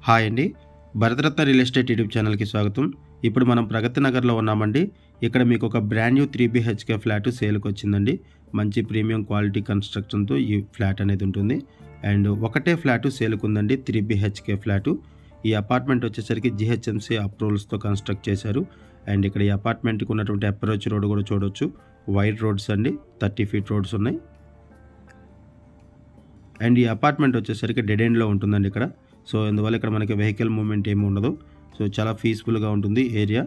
hi అండి Bharat Ratna real estate YouTube ఛానల్కి స్వాగతం ఇప్పుడు మనం ప్రగతి నగర్లో ఉన్నామండి ఇక్కడ మీకు ఒక brand new three BHK flat సేల్కి వచ్చిందండి మంచి ప్రీమియం క్వాలిటీ కన్స్ట్రక్షన్తో ఈ ఫ్లాట్ అనేది ఉంటుంది అండ్ ఒకటే ఫ్లాటు సేల్కి ఉందండి త్రీ బిహెచ్కే ఫ్లాటు ఈ అపార్ట్మెంట్ వచ్చేసరికి జిహెచ్ఎంసీ అప్రూవల్స్తో కన్స్ట్రక్ట్ చేశారు అండ్ ఇక్కడ ఈ అపార్ట్మెంట్కి ఉన్నటువంటి అప్రోచ్ రోడ్ కూడా చూడొచ్చు వైడ్ రోడ్స్ అండి థర్టీ ఫీట్ రోడ్స్ ఉన్నాయి అండ్ ఈ అపార్ట్మెంట్ వచ్చేసరికి డెడ్ ఎండ్లో ఉంటుందండి ఇక్కడ సో అందువల్ల ఇక్కడ మనకి వెహికల్ మూవ్మెంట్ ఏమి ఉండదు సో చాలా పీస్ఫుల్గా ఉంటుంది ఏరియా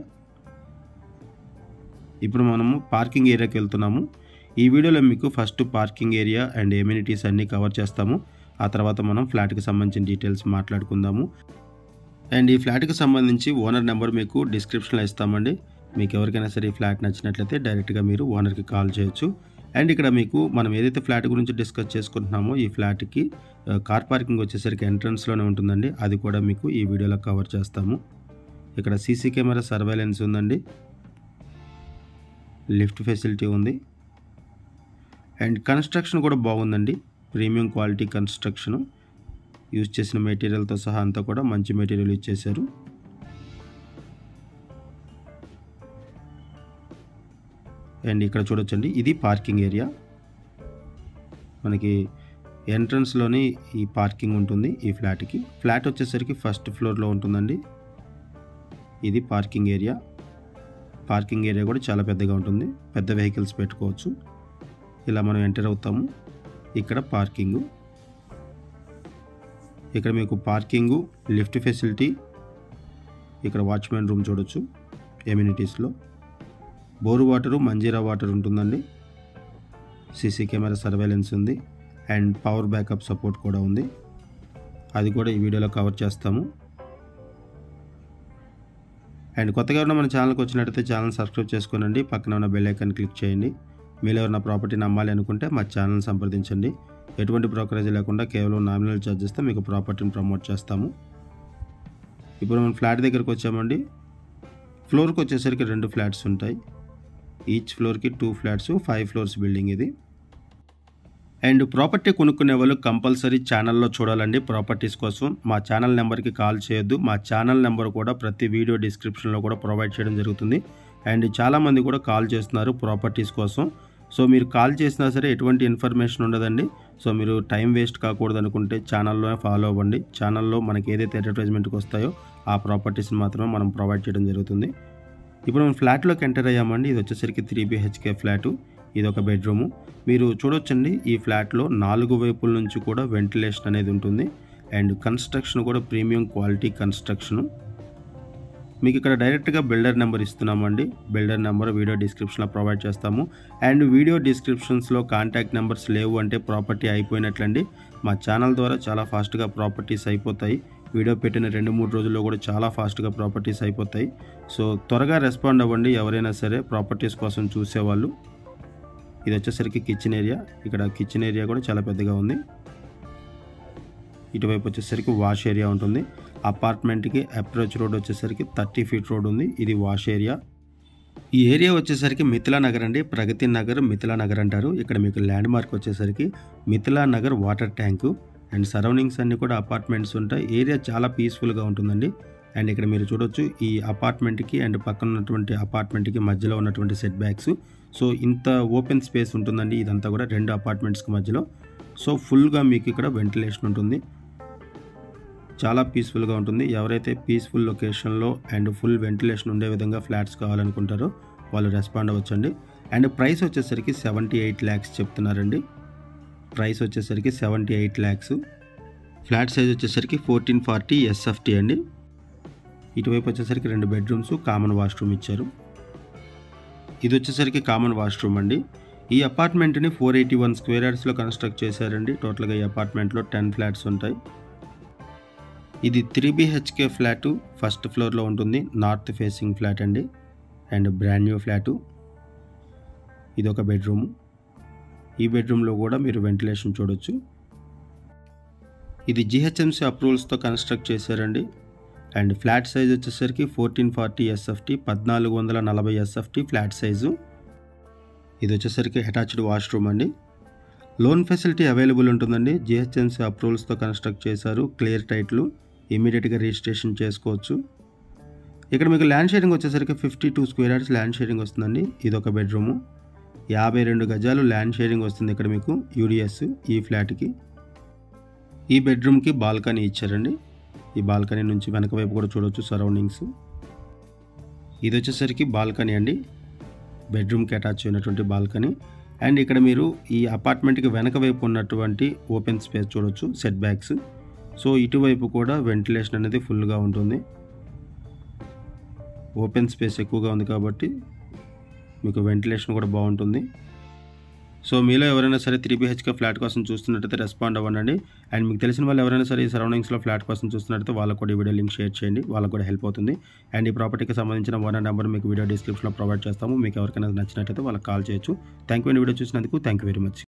ఇప్పుడు మనము పార్కింగ్ ఏరియాకి వెళ్తున్నాము ఈ వీడియోలో మీకు first parking area and amenities అన్నీ కవర్ చేస్తాము ఆ తర్వాత మనం ఫ్లాట్కి సంబంధించిన డీటెయిల్స్ మాట్లాడుకుందాము అండ్ ఈ ఫ్లాట్కి సంబంధించి ఓనర్ నెంబర్ మీకు డిస్క్రిప్షన్లో ఇస్తామండి మీకు ఎవరికైనా సరే ఈ ఫ్లాట్ నచ్చినట్లయితే డైరెక్ట్గా మీరు ఓనర్కి కాల్ చేయొచ్చు అండ్ ఇక్కడ మీకు మనం ఏదైతే ఫ్లాట్ గురించి డిస్కస్ చేసుకుంటున్నామో ఈ ఫ్లాట్కి ఆ, కార్ పార్కింగ్ వచ్చేసరికి ఎంట్రన్స్లోనే ఉంటుందండి అది కూడా మీకు ఈ వీడియోలో కవర్ చేస్తాము ఇక్కడ సీసీ కెమెరా సర్వేలెన్స్ ఉందండి లిఫ్ట్ ఫెసిలిటీ ఉంది అండ్ కన్స్ట్రక్షన్ కూడా బాగుందండి ప్రీమియం క్వాలిటీ కన్స్ట్రక్షన్ యూజ్ చేసిన మెటీరియల్తో సహా అంతా కూడా మంచి మెటీరియల్ యూజ్ చేశారు అండ్ ఇక్కడ చూడొచ్చండి ఇది పార్కింగ్ ఏరియా మనకి ఎంట్రన్స్లోని ఈ పార్కింగ్ ఉంటుంది ఈ ఫ్లాట్కి ఫ్లాట్ వచ్చేసరికి ఫస్ట్ ఫ్లోర్లో ఉంటుందండి ఇది పార్కింగ్ ఏరియా పార్కింగ్ ఏరియా కూడా చాలా పెద్దగా ఉంటుంది పెద్ద వెహికల్స్ పెట్టుకోవచ్చు ఇలా మనం ఎంటర్ అవుతాము ఇక్కడ పార్కింగు ఇక్కడ మీకు పార్కింగు లిఫ్ట్ ఫెసిలిటీ ఇక్కడ వాచ్మెన్ రూమ్ చూడొచ్చు ఎమ్యూనిటీస్లో బోరు వాటరు మంజీరా వాటర్ ఉంటుందండి సీసీ కెమెరా సర్వేలెన్స్ ఉంది అండ్ పవర్ బ్యాకప్ సపోర్ట్ కూడా ఉంది అది కూడా ఈ వీడియోలో కవర్ చేస్తాము అండ్ కొత్తగా ఉన్న మన ఛానల్కి వచ్చినట్టయితే ఛానల్ సబ్స్క్రైబ్ చేసుకోనండి పక్కన ఉన్న బెల్ ఐకాన్ క్లిక్ చేయండి మీరు ఎవరైనా ప్రాపర్టీని అమ్మాలి అనుకుంటే మా ఛానల్ సంప్రదించండి ఎటువంటి బ్రోకరేజ్ లేకుండా కేవలం నామినల్ ఛార్జెస్తో మీకు ప్రాపర్టీని ప్రమోట్ చేస్తాము ఇప్పుడు మనం ఫ్లాట్ దగ్గరకు వచ్చామండి ఫ్లోర్కి వచ్చేసరికి రెండు ఫ్లాట్స్ ఉంటాయి ఈచ్ ఫ్లోర్కి two flats five floors building ఇది అండ్ ప్రాపర్టీ కొనుక్కునే వాళ్ళు కంపల్సరీ ఛానల్లో చూడాలండి ప్రాపర్టీస్ కోసం మా ఛానల్ నెంబర్కి కాల్ చేయొద్దు మా ఛానల్ నెంబర్ కూడా ప్రతి వీడియో డిస్క్రిప్షన్లో కూడా ప్రొవైడ్ చేయడం జరుగుతుంది అండ్ చాలామంది కూడా కాల్ చేస్తున్నారు ప్రాపర్టీస్ కోసం సో మీరు కాల్ చేసినా సరే ఎటువంటి ఇన్ఫర్మేషన్ ఉండదండి సో మీరు టైం వేస్ట్ కాకూడదు అనుకుంటే ఛానల్లోనే ఫాలో అవ్వండి ఛానల్లో మనకి ఏదైతే అడ్వర్టైజ్మెంట్కి వస్తాయో ఆ ప్రాపర్టీస్ని మాత్రమే మనం ప్రొవైడ్ చేయడం జరుగుతుంది ఇప్పుడు మనం ఫ్లాట్లోకి ఎంటర్ అయ్యామండి ఇది వచ్చేసరికి త్రీ బిహెచ్కే ఫ్లాటు ఇది ఒక బెడ్రూము మీరు చూడొచ్చండి ఈ ఫ్లాట్లో నాలుగు వైపుల నుంచి కూడా వెంటిలేషన్ అనేది ఉంటుంది అండ్ కన్స్ట్రక్షన్ కూడా ప్రీమియం క్వాలిటీ కన్స్ట్రక్షను మీకు ఇక్కడ డైరెక్ట్గా బిల్డర్ నెంబర్ ఇస్తున్నామండి బిల్డర్ నెంబర్ వీడియో డిస్క్రిప్షన్లో ప్రొవైడ్ చేస్తాము అండ్ వీడియో డిస్క్రిప్షన్స్లో కాంటాక్ట్ నెంబర్స్ లేవు అంటే ప్రాపర్టీ అయిపోయినట్లండి మా ఛానల్ ద్వారా చాలా ఫాస్ట్గా ప్రాపర్టీస్ అయిపోతాయి వీడియో పెట్టిన రెండు మూడు రోజుల్లో కూడా చాలా ఫాస్ట్గా ప్రాపర్టీస్ అయిపోతాయి సో త్వరగా రెస్పాండ్ అవ్వండి ఎవరైనా సరే ప్రాపర్టీస్ కోసం చూసేవాళ్ళు ఇది వచ్చేసరికి కిచెన్ ఏరియా ఇక్కడ కిచెన్ ఏరియా కూడా చాలా పెద్దగా ఉంది ఇటువైపు వచ్చేసరికి వాష్ ఏరియా ఉంటుంది అపార్ట్మెంట్కి అప్రోచ్ రోడ్ వచ్చేసరికి థర్టీ ఫీట్ రోడ్ ఉంది ఇది వాష్ ఏరియా ఈ ఏరియా వచ్చేసరికి మిథిలా నగర్ అండి ప్రగతి నగర్ మిథిలా నగర్ అంటారు ఇక్కడ మీకు ల్యాండ్ మార్క్ వచ్చేసరికి Mithila Nagar water tank and surroundings అన్నీ కూడా అపార్ట్మెంట్స్ ఉంటాయి ఏరియా చాలా పీస్ఫుల్గా ఉంటుందండి అండ్ ఇక్కడ మీరు చూడొచ్చు ఈ అపార్ట్మెంట్కి అండ్ పక్కన ఉన్నటువంటి అపార్ట్మెంట్కి మధ్యలో ఉన్నటువంటి సెట్ బ్యాక్స్ సో ఇంత ఓపెన్ స్పేస్ ఉంటుందండి ఇదంతా కూడా రెండు అపార్ట్మెంట్స్కి మధ్యలో సో ఫుల్గా మీకు ఇక్కడ వెంటిలేషన్ ఉంటుంది చాలా పీస్ఫుల్గా ఉంటుంది ఎవరైతే పీస్ఫుల్ లొకేషన్లో అండ్ ఫుల్ వెంటిలేషన్ ఉండే విధంగా ఫ్లాట్స్ కావాలనుకుంటారో వాళ్ళు రెస్పాండ్ అవ్వచ్చండి అండ్ ప్రైస్ వచ్చేసరికి సెవెంటీ ఎయిట్ ల్యాక్స్ చెప్తున్నారండి ప్రైస్ వచ్చేసరికి seventy eight lakhs flat size వచ్చేసరికి ఫోర్టీన్ ఫార్టీ ఎస్ఎఫ్టీ అండి ఇటువైపు వచ్చేసరికి రెండు బెడ్రూమ్స్ కామన్ వాష్రూమ్ ఇచ్చారు ఇది వచ్చేసరికి కామన్ వాష్రూమ్ అండి ఈ అపార్ట్మెంట్ని ఫోర్ ఎయిటీ వన్ స్క్వేర్ యార్డ్స్లో కన్స్ట్రక్ట్ చేశారండి టోటల్గా ఈ అపార్ట్మెంట్లో టెన్ ఫ్లాట్స్ ఉంటాయి ఇది త్రీ బిహెచ్కే ఫ్లాటు ఫస్ట్ ఫ్లోర్లో ఉంటుంది నార్త్ ఫేసింగ్ ఫ్లాట్ అండి అండ్ బ్రాండ్ న్యూ ఫ్లాటు ఇది ఒక బెడ్రూమ్ ఈ బెడ్రూమ్లో కూడా మీరు వెంటిలేషన్ చూడొచ్చు ఇది జిహెచ్ఎంసీ అప్రూవల్స్తో కన్స్ట్రక్ట్ చేశారండి అండ్ ఫ్లాట్ సైజ్ వచ్చేసరికి ఫోర్టీన్ ఫార్టీ ఎస్ఎఫ్టీ పద్నాలుగు వందల నలభై ఎస్ఎఫ్టీ ఫ్లాట్ సైజు ఇది వచ్చేసరికి అటాచ్డ్ వాష్రూమ్ అండి లోన్ ఫెసిలిటీ అవైలబుల్ ఉంటుందండి జిహెచ్ఎంసీ అప్రూవల్స్తో కన్స్ట్రక్ట్ చేశారు క్లియర్ టైట్లు ఇమీడియట్గా రిజిస్ట్రేషన్ చేసుకోవచ్చు ఇక్కడ మీకు ల్యాండ్ షేరింగ్ వచ్చేసరికి fifty two square yards land sharing వస్తుందండి ఇది ఒక బెడ్రూము యాభై రెండు గజాలు ల్యాండ్ షేరింగ్ వస్తుంది ఇక్కడ మీకు యూడిఎస్ ఈ ఫ్లాట్కి ఈ బెడ్రూమ్కి బాల్కనీ ఇచ్చారండి ఈ బాల్కనీ నుంచి వెనక వైపు కూడా చూడవచ్చు సరౌండింగ్స్ ఇది వచ్చేసరికి బాల్కనీ అండి బెడ్రూమ్కి అటాచ్ అయినటువంటి బాల్కనీ అండ్ ఇక్కడ మీరు ఈ అపార్ట్మెంట్కి వెనక వైపు ఉన్నటువంటి ఓపెన్ స్పేస్ చూడొచ్చు సెట్ బ్యాక్స్ సో ఇటువైపు కూడా వెంటిలేషన్ అనేది ఫుల్గా ఉంటుంది ఓపెన్ స్పేస్ ఎక్కువగా ఉంది కాబట్టి మీకు వెంటిలేషన్ కూడా బాగుంటుంది సో మీలో ఎవరైనా సరే త్రీ బీహెచ్కే ఫ్లాట్ కోసం చూస్తున్నట్టయితే రెస్పాండ్ అవ్వండి అండ్ మీకు తెలిసిన వాళ్ళు ఎవరైనా సరే ఈ సరౌండింగ్స్లో ఫ్లాట్ కోసం చూస్తున్నట్టయితే వాళ్ళకు కూడా ఈ వీడియో లింక్ షేర్ చేయండి వాళ్ళకు కూడా హెల్ప్ అవుతుంది అండ్ ఈ ప్రాపర్టీకి సంబంధించిన వన్ నెంబర్ మీకు వీడియో డిస్క్రిప్షన్లో ప్రొవైడ్ చేస్తాము మీకు ఎవరికైనా నచ్చినట్టయితే వాళ్ళకి కాల్ చేయొచ్చు థ్యాంక్ యూ అండి వీడియో చూసినందుకు థ్యాంక్ యూ వెరీ మచ్